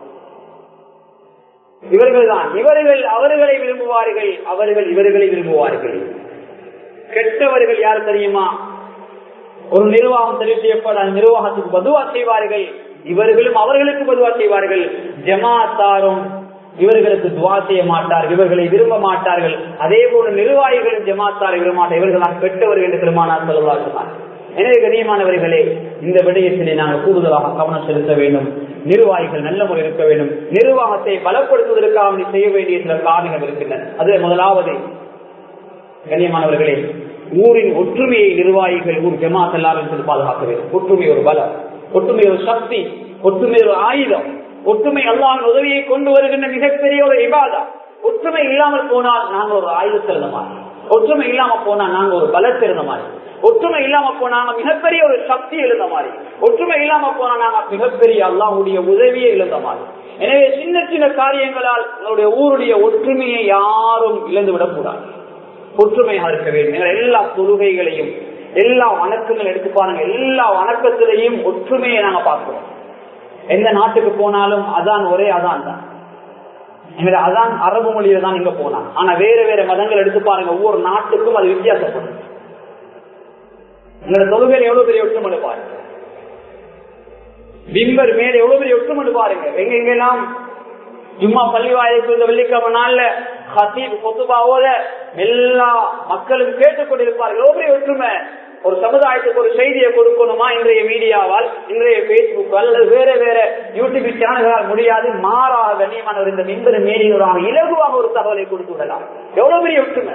இவர்கள் தான் இவர்கள் அவர்களை விரும்புவார்கள் அவர்கள் இவர்களை விரும்புவார்கள் கெட்டவர்கள் யார் தெரியுமா ஒரு நிர்வாகம் தெரிவு செய்யப்பட அந்த நிர்வாகத்துக்கு பதுவா செய்வார்கள் இவர்களும் அவர்களுக்கு பதுவா செய்வார்கள் ஜமாத்தாரும் இவர்களுக்கு துவா செய்ய மாட்டார்கள் இவர்களை விரும்ப மாட்டார்கள் அதே போல நிர்வாகிகளும் ஜமாத்தாரை விரும்ப மாட்டார் இவர்கள் தான் கெட்டவர்கள் என்று பெருமானார் சொல்லலா சொன்னார் எனவே கண்ணியமானவர்களே இந்த விடயத்திலே நாங்கள் கூடுதலாக கவனம் செலுத்த வேண்டும் நிர்வாகிகள் நல்ல முறை இருக்க வேண்டும் நிர்வாகத்தை பலப்படுத்துவதற்காக செய்ய வேண்டிய சில காரணங்கள் இருக்கின்றன அது முதலாவது கண்ணியமானவர்களே ஊரின் ஒற்றுமையை நிர்வாகிகள் ஊர் ஜமாத் எல்லாரும் சொல்லி பாதுகாக்க வேண்டும் ஒற்றுமை ஒரு பலம் ஒற்றுமை ஒரு சக்தி ஒற்றுமை ஒரு ஆயுதம் ஒற்றுமை அல்லாவின் உதவியை கொண்டு வருகின்ற மிகப்பெரிய ஒரு விவாதம் ஒற்றுமை இல்லாமல் போனால் நாங்கள் ஒரு ஆயுதத்தில் இருந்த மாதிரி ஒற்றுமை இல்லாம போனா நாங்க ஒரு பலத்தில் இருந்த மாதிரி ஒற்றுமை இல்லாம போனா நாங்க மிகப்பெரிய ஒரு சக்தி எழுந்த மாதிரி ஒற்றுமை இல்லாம போனா நாங்க மிகப்பெரிய அல்லாவுடைய உதவியை இழந்த மாதிரி எனவே சின்ன சின்ன காரியங்களால் நம்முடைய ஊருடைய ஒற்றுமையை யாரும் இழந்து விடக்கூடாது ஒற்றுமையாக இருக்க வேண்டும் எங்கள் எல்லா தொழுகைகளையும் எல்லா வணக்கங்கள் எடுத்து பாருங்க எல்லா வணக்கத்திலையும் ஒற்றுமையை நாங்க பார்க்கிறோம் எந்த நாட்டுக்கு போனாலும் அதான் ஒரே அதான் தான் எங்களை அதான் அரபு மொழியில தான் இங்க போனான் ஆனா வேற வேற மதங்கள் எடுத்து பாருங்க ஒவ்வொரு நாட்டுக்கும் அது வித்தியாசப்படும் எங்களோட தொழுகையில் எவ்வளவு பெரிய ஒற்றுமை பாருங்க பிம்பர் மேல எவ்வளவு பெரிய ஒற்றுமை பாருங்க எங்க எங்கெல்லாம் சும்மா பள்ளி வாயிலுக்கு இந்த வெள்ளிக்கிழமை நாள்ல ஹசீப் கொத்துபாவோட எல்லா மக்களும் கேட்டுக்கொண்டிருப்பார்கள் எவ்வளவு பெரிய ஒற்றுமை ஒரு சமுதாயத்துக்கு ஒரு செய்தியை கொடுக்கணுமா இன்றைய மீடியாவால் இன்றைய பேஸ்புக் அல்லது வேற வேற யூடியூப் சேனல்களால் முடியாது மாறாக கண்ணியமானவர் இந்த மின்பது மேலினராக இலகுவாக ஒரு தகவலை கொடுத்து விடலாம் எவ்வளவு பெரிய ஒற்றுமை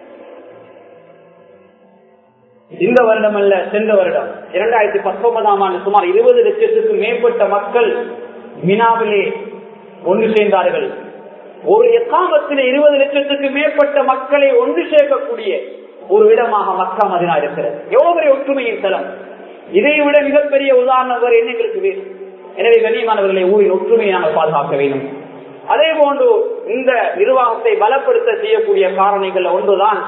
இந்த வருடம் அல்ல சென்ற வருடம் இரண்டாயிரத்தி பத்தொன்பதாம் ஆண்டு சுமார் இருபது லட்சத்துக்கு மேற்பட்ட மக்கள் மினாவிலே ஒன்று சேர்ந்தார்கள் ஒரு எக்காமத்தில் இருபது லட்சத்துக்கு மேற்பட்ட மக்களை ஒன்று சேர்க்கக்கூடிய ஒரு இடமாக மக்கா மதினா இருக்கிறது எவ்வளவு பெரிய ஒற்றுமையின் தலம் இதை விட மிகப்பெரிய உதாரணம் வேறு என்ன எங்களுக்கு வேறு எனவே கண்ணியமானவர்களை ஊரின் ஒற்றுமையை நாங்கள் பாதுகாக்க வேண்டும் அதே போன்று இந்த நிர்வாகத்தை பலப்படுத்த செய்யக்கூடிய காரணிகள் ஒன்றுதான்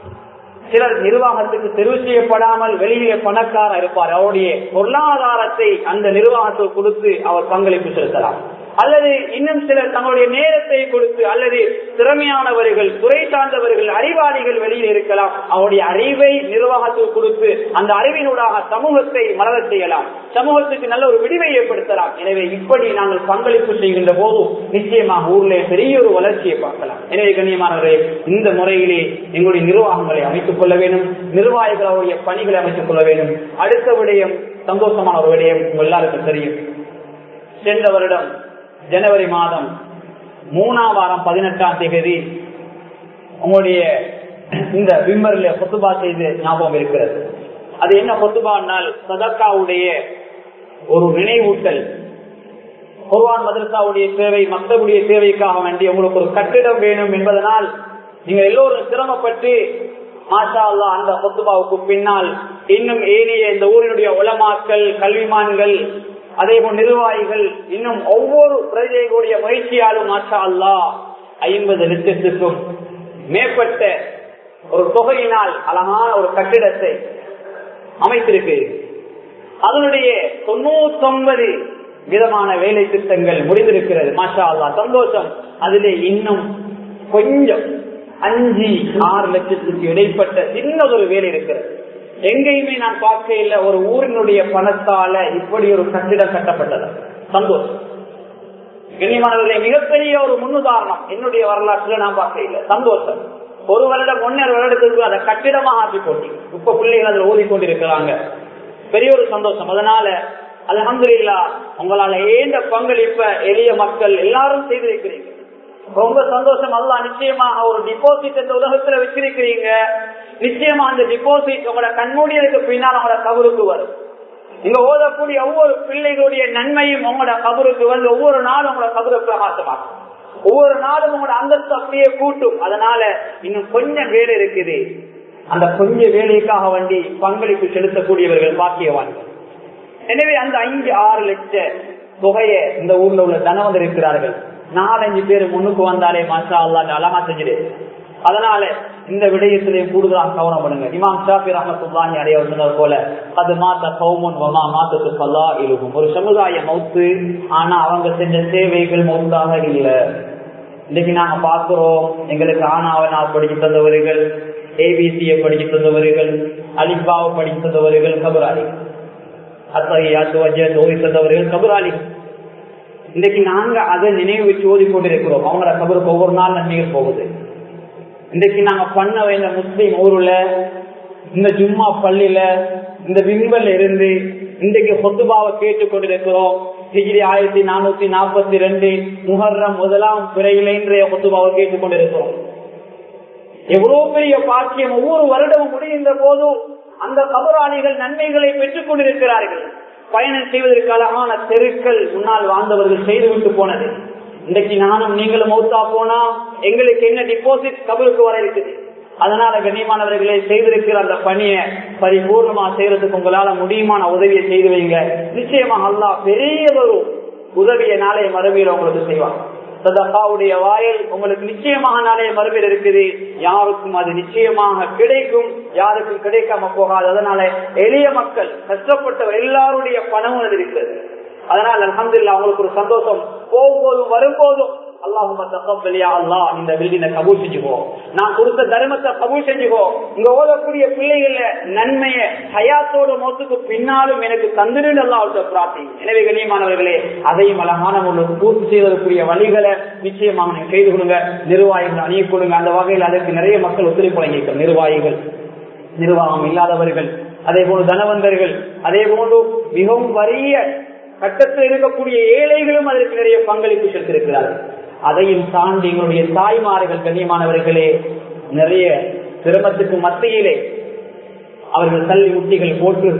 சிலர் நிர்வாகத்துக்கு தெரிவு செய்யப்படாமல் வெளியே பணக்கார இருப்பார் அவருடைய பொருளாதாரத்தை அந்த நிர்வாகத்தில் கொடுத்து அவர் பங்களிப்பு செலுத்தலாம் அல்லது இன்னும் சிலர் தங்களுடைய நேரத்தை கொடுத்து அல்லது திறமையானவர்கள் துறை சார்ந்தவர்கள் அறிவாளிகள் வெளியில் இருக்கலாம் அவருடைய அறிவை நிர்வாகத்துக்கு கொடுத்து அந்த அறிவினூடாக சமூகத்தை மலரச் செய்யலாம் சமூகத்துக்கு நல்ல ஒரு விடிவை ஏற்படுத்தலாம் எனவே இப்படி நாங்கள் பங்களிப்பு செய்கின்ற போது நிச்சயமாக ஊரிலே பெரிய ஒரு வளர்ச்சியை பார்க்கலாம் எனவே கண்ணியமானவரே இந்த முறையிலே எங்களுடைய நிர்வாகங்களை அமைத்துக் கொள்ள வேண்டும் நிர்வாகிகள் அவருடைய பணிகளை அமைத்துக் கொள்ள வேண்டும் அடுத்த விடயம் சந்தோஷமான ஒரு விடயம் உங்க எல்லாருக்கும் தெரியும் சென்ற வருடம் ஜனவரி மாதம் மூணாம் வாரம் பதினெட்டாம் தேதி உங்களுடைய இந்த விம்மரில் கொத்துபா செய்து ஞாபகம் இருக்கிறது அது என்ன கொத்துபானால் சதக்காவுடைய ஒரு நினைவூட்டல் குர்வான் மதரசாவுடைய தேவை மக்களுடைய தேவைக்காக வேண்டி உங்களுக்கு ஒரு கட்டிடம் வேணும் என்பதனால் நீங்க எல்லோரும் சிரமப்பட்டு மாஷா அல்லா அந்த கொத்துபாவுக்கு பின்னால் இன்னும் ஏனைய இந்த ஊரினுடைய உலமாக்கள் கல்விமான்கள் அதே போல் நிர்வாகிகள் இன்னும் ஒவ்வொரு பிரஜைகளுடைய முயற்சியாலும் மாஷா அல்லா ஐம்பது லட்சத்துக்கும் மேற்பட்ட ஒரு தொகையினால் அழகான ஒரு கட்டிடத்தை அமைத்திருக்கு அதனுடைய தொண்ணூத்தி ஒன்பது விதமான வேலை திட்டங்கள் முடிந்திருக்கிறது மாஷா அல்லா சந்தோஷம் அதிலே இன்னும் கொஞ்சம் அஞ்சு ஆறு லட்சத்துக்கு இடைப்பட்ட சின்னதொரு வேலை இருக்கிறது எங்கேயுமே நான் பார்க்க இல்லை ஒரு ஊரினுடைய பணத்தால இப்படி ஒரு கட்டிடம் கட்டப்பட்டது சந்தோஷம் கண்ணியமானவர்களே மிகப்பெரிய ஒரு முன்னுதாரணம் என்னுடைய வரலாற்றுல நான் பார்க்க இல்லை சந்தோஷம் ஒரு வருடம் ஒன்னரை வருடத்துக்கு அதை கட்டிடமா ஆக்கி போட்டு இப்ப பிள்ளைகள் அதில் ஓதிக்கொண்டிருக்கிறாங்க பெரிய ஒரு சந்தோஷம் அதனால அலமதுல்லா உங்களால ஏந்த பங்களிப்ப எளிய மக்கள் எல்லாரும் செய்திருக்கிறீங்க ரொம்ப சந்தோஷம் அல்ல நிச்சயமாக ஒரு டிபாசிட் இந்த உலகத்துல வச்சிருக்கிறீங்க நிச்சயமா அந்த டிபாசிட் உங்களோட கண்மூடியதுக்கு பின்னால் உங்களோட கபருக்கு வரும் இங்க ஓதக்கூடிய ஒவ்வொரு பிள்ளைகளுடைய நன்மையும் உங்களோட கபருக்கு வந்து ஒவ்வொரு நாளும் உங்களோட கபரு பிரகாசமாகும் ஒவ்வொரு நாளும் உங்களோட அந்தஸ்து அப்படியே கூட்டும் அதனால இன்னும் கொஞ்சம் வேலை இருக்குது அந்த கொஞ்ச வேலைக்காக வேண்டி பங்களிப்பு செலுத்தக்கூடியவர்கள் பாக்கியவான்கள் எனவே அந்த ஐந்து ஆறு லட்ச தொகையை இந்த ஊர்ல உள்ள தனவந்தர் இருக்கிறார்கள் நாலஞ்சு பேர் முன்னுக்கு வந்தாலே மாஷா அல்லா அழகா செஞ்சிடு அதனால இந்த விடயத்திலே கூடுதலாக கவனம் பண்ணுங்க இமாம் ஷாஃபி ரஹமத்துல்லாஹி அலையவர் சொன்னது போல அது மாத்த கௌமன் வமா மாத்தத்து கல்லா இழுகும் ஒரு சமுதாய மௌத்து ஆனா அவங்க செஞ்ச சேவைகள் மௌத்தாக இல்ல இன்னைக்கு நாங்க பாக்குறோம் எங்களுக்கு ஆனாவனா படிச்சு தந்தவர்கள் ஏபிசியை படிச்சு தந்தவர்கள் அலிபாவை படிச்சு தந்தவர்கள் கபராளி அத்தகையாத்து வஜ நோய் தந்தவர்கள் கபராளி இன்னைக்கு நாங்க அதை நினைவு வச்சு ஓதி கொண்டிருக்கிறோம் அவங்களோட கபருக்கு ஒவ்வொரு நாள் நன்மைகள் போகுது இன்னைக்கு நாங்க பண்ண வேண்டிய முஸ்லீம் ஊருல இந்த ஜும்மா பள்ளியில இந்த விம்பல்ல இருந்து இன்றைக்கு சொத்துபாவை கேட்டுக் கொண்டிருக்கிறோம் டிகிரி ஆயிரத்தி நானூத்தி நாற்பத்தி ரெண்டு முகர்றம் முதலாம் பிறையில இன்றைய சொத்துபாவை கேட்டுக் கொண்டிருக்கிறோம் எவ்வளவு பெரிய பாக்கியம் ஒவ்வொரு வருடமும் முடிகின்ற போதும் அந்த கபராளிகள் நன்மைகளை பெற்றுக் கொண்டிருக்கிறார்கள் பயணம் செய்வதற்கு அழகான தெருக்கள் முன்னால் வாழ்ந்தவர்கள் செய்துவிட்டு போனது இன்றைக்கு நானும் நீங்களும் மௌத்தா போனா எங்களுக்கு என்ன டிபாசிட் கபருக்கு வர இருக்குது அதனால கண்ணியமானவர்களை செய்திருக்கிற அந்த பணியை பரிபூர்ணமா செய்யறதுக்கு உங்களால முடியுமான உதவியை செய்து வைங்க நிச்சயமாக அல்லா பெரிய ஒரு உதவியை நாளைய மறுமையில உங்களுக்கு செய்வாங்க சதகாவுடைய வாயல் உங்களுக்கு நிச்சயமாக நாளைய மறுமையில் இருக்குது யாருக்கும் அது நிச்சயமாக கிடைக்கும் யாருக்கும் கிடைக்காம போகாது அதனால எளிய மக்கள் கஷ்டப்பட்டவர் எல்லாருடைய பணமும் அது இருக்கிறது அதனால் அலமதுல்லா அவங்களுக்கு ஒரு சந்தோஷம் போகும்போதும் வரும்போதும் அல்லாஹும தகவலியா அல்லா இந்த பில்டினை கபூல் செஞ்சுக்கோ நான் கொடுத்த தர்மத்தை கபூல் செஞ்சுக்கோ இங்க ஓதக்கூடிய பிள்ளைகள நன்மையை ஹயாத்தோட மொத்துக்கு பின்னாலும் எனக்கு தந்துருன்னு அல்லா அவர்கிட்ட பிரார்த்தி எனவே கண்ணியமானவர்களே அதையும் அழகான ஒரு பூர்த்தி செய்வதற்குரிய வழிகளை நிச்சயமாக நீங்க செய்து கொடுங்க நிர்வாகிகள் அணிய கொடுங்க அந்த வகையில் அதற்கு நிறைய மக்கள் ஒத்துழைப்பு வழங்கியிருக்க நிர்வாகிகள் நிர்வாகம் இல்லாதவர்கள் அதே போன்று தனவந்தர்கள் அதே போன்று மிகவும் வறிய கட்டத்தில் இருக்கக்கூடிய ஏழைகளும் அதற்கு நிறைய பங்களிப்பு செலுத்திருக்கிறார்கள் அதையும் தாண்டி எங்களுடைய தாய்மார்கள் கண்ணியமானவர்களே நிறைய சிரமத்துக்கு மத்தியிலே அவர்கள் தள்ளி முட்டிகள் போட்டு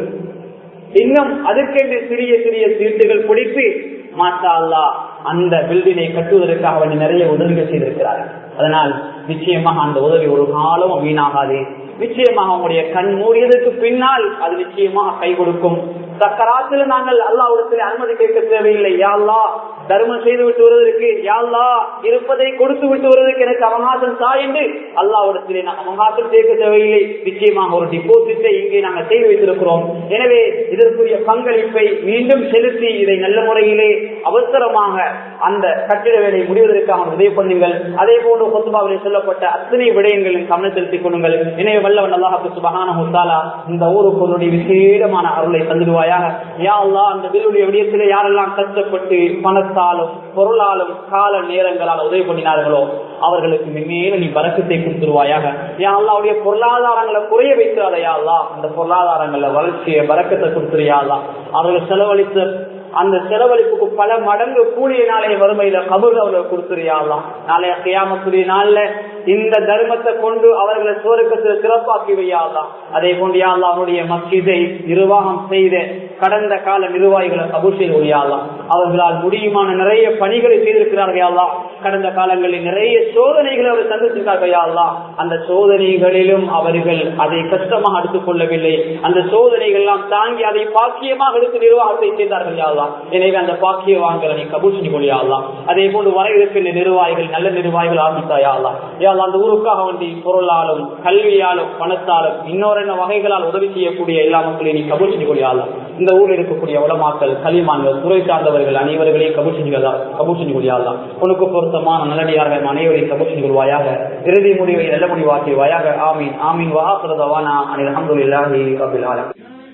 இன்னும் அதற்கென்று சிறிய சிறிய சீட்டுகள் பிடித்து மாற்றா அல்லா அந்த பில்டினை கட்டுவதற்காக வேண்டி நிறைய உதவிகள் செய்திருக்கிறார்கள் அதனால் நிச்சயமாக அந்த உதவி ஒரு காலம் வீணாகாது நிச்சயமாக அவங்களுடைய கண் மூடியதற்கு பின்னால் அது நிச்சயமாக கை கொடுக்கும் சக்கராத்தில் நாங்கள் அல்லாவிடத்தில் அனுமதி கேட்க தேவையில்லை யாழ்லா தர்மம் செய்து விட்டு வருவதற்கு யாழ்லா இருப்பதை கொடுத்து விட்டு வருவதற்கு எனக்கு அவகாசம் தா என்று அல்லாவிடத்திலே நான் அவகாசம் கேட்க தேவையில்லை நிச்சயமாக ஒரு டிபாசிட்டை இங்கே நாங்கள் செய்து வைத்திருக்கிறோம் எனவே இதற்குரிய பங்களிப்பை மீண்டும் செலுத்தி இதை நல்ல முறையிலே அவசரமாக அந்த கட்டிட வேலை முடிவதற்காக உதவி பண்ணுங்கள் அதே போன்று கொத்துபாவிலே சொல்லப்பட்ட அத்தனை விடயங்களின் கவனம் செலுத்திக் கொள்ளுங்கள் எனவே வல்லவன் அல்லாஹு சுபஹான ஹுத்தாலா இந்த ஊருக்கு உன்னுடைய விசேடமான அருளை தந்துடுவாயாக யா அல்லா அந்த பில்லுடைய விடயத்திலே யாரெல்லாம் கஷ்டப்பட்டு பணத்தாலும் பொருளாலும் கால நேரங்களால் உதவி பண்ணினார்களோ அவர்களுக்கு மென்மேலும் நீ பறக்கத்தை கொடுத்துருவாயாக யா அல்லாவுடைய பொருளாதாரங்களை குறைய வைத்தாதையா அல்லா அந்த பொருளாதாரங்கள வளர்ச்சியை பறக்கத்தை கொடுத்துருயா அல்லா அவர்கள் செலவழித்த அந்த செலவழிப்புக்கு பல மடங்கு கூலிய நாளைய வறுமையில கபூர் அவர்கள் கொடுத்துறியாலாம் நாளைய கையாமத்துடைய நாள்ல இந்த தர்மத்தை கொண்டு அவர்களை சோருக்கத்தில் சிறப்பாக்கி வையாதான் அதே போன்று யாழ்லா அவனுடைய மஸ்ஜிதை நிர்வாகம் செய்த கடந்த கால நிர்வாகிகளை கபூர் செய்து ஒழியாலாம் அவர்களால் முடியுமான நிறைய பணிகளை செய்திருக்கிறார்கள் யாழ்லா கடந்த காலங்களில் நிறைய சோதனைகளை அவர் சந்தித்திருக்கார்கள் யாழ்லா அந்த சோதனைகளிலும் அவர்கள் அதை கஷ்டமாக எடுத்துக் கொள்ளவில்லை அந்த சோதனைகள் எல்லாம் தாங்கி அதை பாக்கியமாக எடுத்து நிர்வாகத்தை செய்தார்கள் யாழ்லா எனவே அந்த பாக்கிய வாங்கலை நீ கபூர் செஞ்சு கொள்ளியாலாம் அதே போன்று வர இருக்கின்ற நிர்வாகிகள் நல்ல நிர்வாகிகள் ஆரம்பித்தாயாலாம் யாழ் அந்த ஊருக்காக வேண்டி பொருளாலும் கல்வியாலும் பணத்தாலும் இன்னொரு என்ன வகைகளால் உதவி செய்யக்கூடிய எல்லா மக்களையும் நீ கபூர் செஞ்சு கொள்ளியாலாம் இந்த ஊரில் இருக்கக்கூடிய உலமாக்கள் களிமான்கள் துறை சார்ந்தவர்கள் அனைவர்களையும் கபூர் செஞ்சு கபூர் செஞ்சு கொள்ளியாலாம் உனக்கு பொருத்தமான நல்லடியார்கள் அனைவரையும் கபூர் செஞ்சு கொள்வாயாக இறுதி முடிவை நல்ல முடிவாக்கிடுவாயாக ஆமீன் ஆமீன் வாஹரதவானா அனில் அஹமதுல்லாஹி ரபில் ஆலமீன்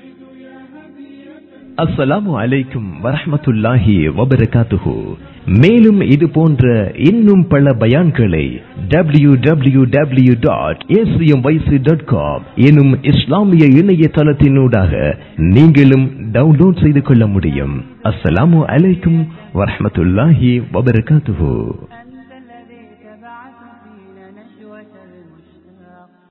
அஸ்ஸலாமு அலைக்கும் வரஹமத்துல்லாஹி வபரகாத்துஹு மேலும் இது போன்ற இன்னும் பல பயான்களை W W W dot ACM YC dot com எனும் இஸ்லாமிய இணையதளத்தினூடாக நீங்களும் டவுன்லோட் செய்து கொள்ள முடியும் அஸ்ஸலாமு அலைக்கும் வரஹமத்துல்லாஹி வபரகாத்துஹு